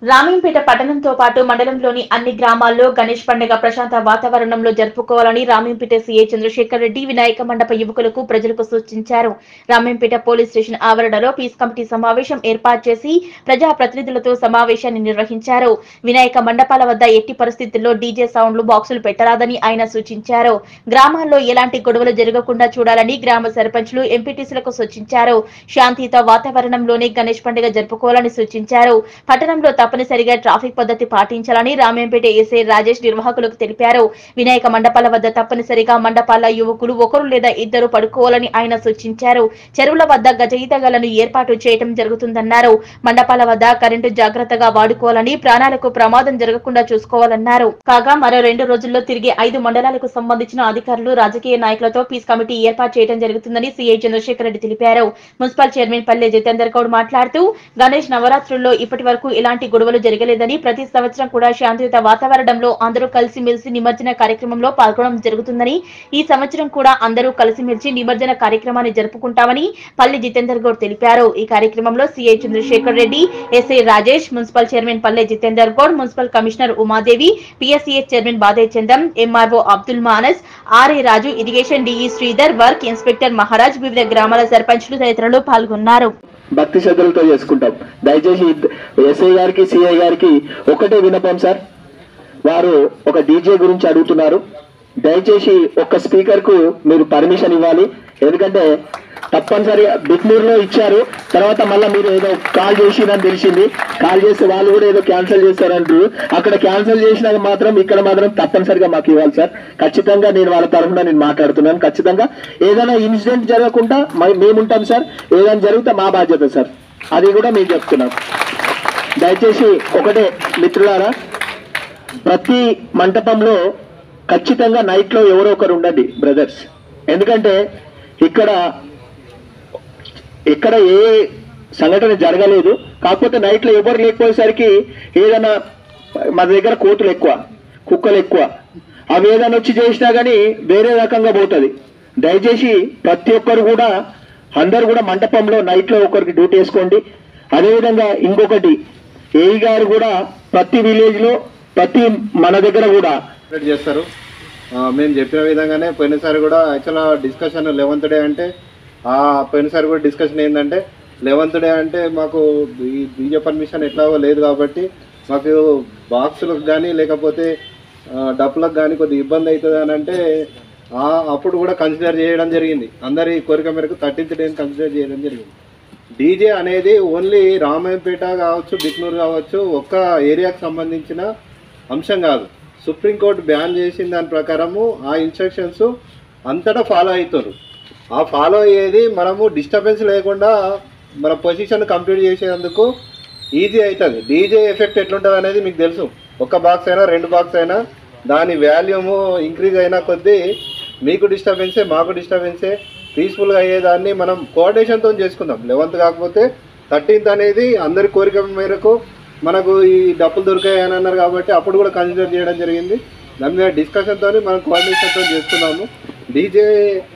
రామీంపేట పట్టణంతో పాటు మండలంలోని అన్ని గ్రామాల్లో గణేష్ పండుగ ప్రశాంత వాతావరణంలో జరుపుకోవాలని రామీంపేట సీఏ చంద్రశేఖర్ రెడ్డి వినాయక మండప యువకులకు ప్రజలకు సూచించారు రామీంపేట పోలీస్ స్టేషన్ ఆవరణలో పీస్ కమిటీ సమావేశం ఏర్పాటు చేసి ప్రజా ప్రతినిధులతో సమావేశాన్ని నిర్వహించారు వినాయక మండపాల వద్ద ఎట్టి పరిస్థితుల్లో డీజే సౌండ్లు బాక్సులు పెట్టరాదని ఆయన సూచించారు గ్రామాల్లో ఎలాంటి గొడవలు జరగకుండా చూడాలని గ్రామ సర్పంచ్లు ఎంపీటీసీలకు సూచించారు శాంతియుత వాతావరణంలోనే గణేష్ పండుగ జరుపుకోవాలని సూచించారు పట్టణంలో తప్పనిసరిగా ట్రాఫిక్ పద్ధతి పాటించాలని రామేంపేట ఎస్ఐ రాజేష్ నిర్వాహకులకు తెలిపారు వినాయక మండపాల వద్ద తప్పనిసరిగా మండపాల యువకులు ఒకరు లేదా ఇద్దరు పడుకోవాలని ఆయన సూచించారు చెరువుల వద్ద గజ ఈతగాలను ఏర్పాటు చేయడం జరుగుతుందన్నారు మండపాల వద్ద కరెంటు జాగ్రత్తగా వాడుకోవాలని ప్రాణాలకు ప్రమాదం జరగకుండా చూసుకోవాలన్నారు కాగా మరో రెండు రోజుల్లో తిరిగి ఐదు మండలాలకు సంబంధించిన అధికారులు రాజకీయ నాయకులతో పీస్ కమిటీ ఏర్పాటు చేయడం జరుగుతుందని సీఐ చంద్రశేఖర్ రెడ్డి తెలిపారు మున్సిపల్ చైర్మన్ పల్లె జితేందర్ గౌడ్ మాట్లాడుతూ గణేష్ నవరాత్రుల్లో ఇప్పటి వరకు ఇలాంటి గొడవలు జరగలేదని ప్రతి సంవత్సరం కూడా శాంతియుత వాతావరణంలో అందరూ కలిసిమెలిసి నిమజ్జన కార్యక్రమంలో పాల్గొనడం జరుగుతుందని ఈ సంవత్సరం కూడా అందరూ కలిసిమెలిసి నిమజ్జన కార్యక్రమాన్ని జరుపుకుంటామని పల్లి జితేందర్ గౌడ్ తెలిపారు ఈ కార్యక్రమంలో CI Chandrashekar Reddy SI Rajesh municipal chairman Palle Jitender Goud municipal commissioner Umadevi PSCS chairman Bade Chandam MRO Abdul Manas RA Raju irrigation DE Sridhar work inspector Maharaj వివిధ గ్రామాల సర్పంచ్లు తదితరులు పాల్గొన్నారు భక్తి శ్రద్ధలతో చేసుకుంటాం దయచేసి ఎస్ఐ గారికి సిఐ గారికి ఒకటే వినపం సార్ వారు ఒక డీజే గురించి అడుగుతున్నారు దయచేసి ఒక్క స్పీకర్ కు మీరు పర్మిషన్ ఇవ్వాలి ఎందుకంటే తప్పనిసరిగా బిక్నూరులో ఇచ్చారు తర్వాత మళ్ళీ మీరు ఏదో కాల్ చేసిరని తెలిసింది కాల్ చేస్తే వాళ్ళు కూడా ఏదో క్యాన్సిల్ చేస్తారంటారు అక్కడ క్యాన్సిల్ చేసినాక మాత్రం ఇక్కడ మాత్రం తప్పనిసరిగా మాకు ఇవ్వాలి సార్ ఖచ్చితంగా నేను వాళ్ళ తరఫున నేను మాట్లాడుతున్నాను ఖచ్చితంగా ఏదైనా ఇన్సిడెంట్ జరగకుండా మ- మేముంటాం సార్ ఏదైనా జరిగితే మా బాధ్యత సార్ అది కూడా మీకు చెప్తున్నాం దయచేసి ఒకటే మిత్రులారా ప్రతి మంటపంలో ఖచ్చితంగా నైట్ లో ఎవరో ఒకరు ఉండండి బ్రదర్స్ ఎందుకంటే ఇక్కడ ఇక్కడ ఏ సంఘటన జరగలేదు కాకపోతే నైట్ లో ఎవరు లేకపోయేసరికి ఏదైనా మన దగ్గర కోతులు ఎక్కువ కుక్కలు ఎక్కువ అవి ఏదైనా వచ్చి చేసినా కానీ వేరే రకంగా పోతుంది దయచేసి ప్రతి ఒక్కరు కూడా అందరు కూడా మంటపంలో నైట్ లో ఒకరికి డ్యూటీ వేసుకోండి అదేవిధంగా ఇంకొకటి ఏఈ గారు కూడా ప్రతి విలేజ్ లో ప్రతి మన దగ్గర కూడా సెలబ్రేట్ చేస్తారు ఆ, మేము చెప్పిన విధంగానే పోయినసారి కూడా యాక్చువల్గా డిస్కషన్ లెవెంత్ డే అంటే ఆ పోయినసారి కూడా డిస్కషన్ ఏంటంటే లెవెంత్ డే అంటే మాకు ఈ డీజే పర్మిషన్ ఎట్లాగో లేదు కాబట్టి మాకు బాక్సులకు కానీ లేకపోతే ఆ, డప్పులకు కానీ కొద్దిగా ఇబ్బంది అవుతుంది అని అంటే ఆ, అప్పుడు కూడా కన్సిడర్ చేయడం జరిగింది అందరి కోరిక మేరకు థర్టీన్త్ డేని కన్సిడర్ చేయడం జరిగింది డీజే అనేది ఓన్లీ రామాయంపేట కావచ్చు బిక్నూరు కావచ్చు ఒక్క ఏరియాకి సంబంధించిన అంశం కాదు సుప్రీంకోర్టు బ్యాన్ చేసిన దాని ప్రకారము ఆ ఇన్స్ట్రక్షన్స్ అంతటా ఫాలో అవుతారు ఆ ఫాలో అయ్యేది మనము డిస్టర్బెన్స్ లేకుండా మన పొజిషన్ కంప్లీట్ చేసేందుకు ఈజీ అవుతుంది డీజే ఎఫెక్ట్ ఎట్లుంటుంది అనేది మీకు తెలుసు ఒక బాక్స్ అయినా రెండు బాక్స్ అయినా దాని వాల్యూము ఇంక్రీజ్ అయినా కొద్దీ మీకు డిస్టర్బెన్సే మాకు డిస్టర్బెన్సే పీస్ఫుల్గా అయ్యేదాన్ని మనం కోఆర్డినేషన్తో చేసుకుందాం లెవెంత్ కాకపోతే థర్టీన్త్ అనేది అందరి కోరిక మేరకు మనకు ఈ డబ్బులు దొరికాయని అన్నారు కాబట్టి అప్పుడు కూడా కన్సిడర్ చేయడం జరిగింది దాని మీద డిస్కషన్తో మనం కోఆర్డినేషన్తో చేసుకున్నాము డీజే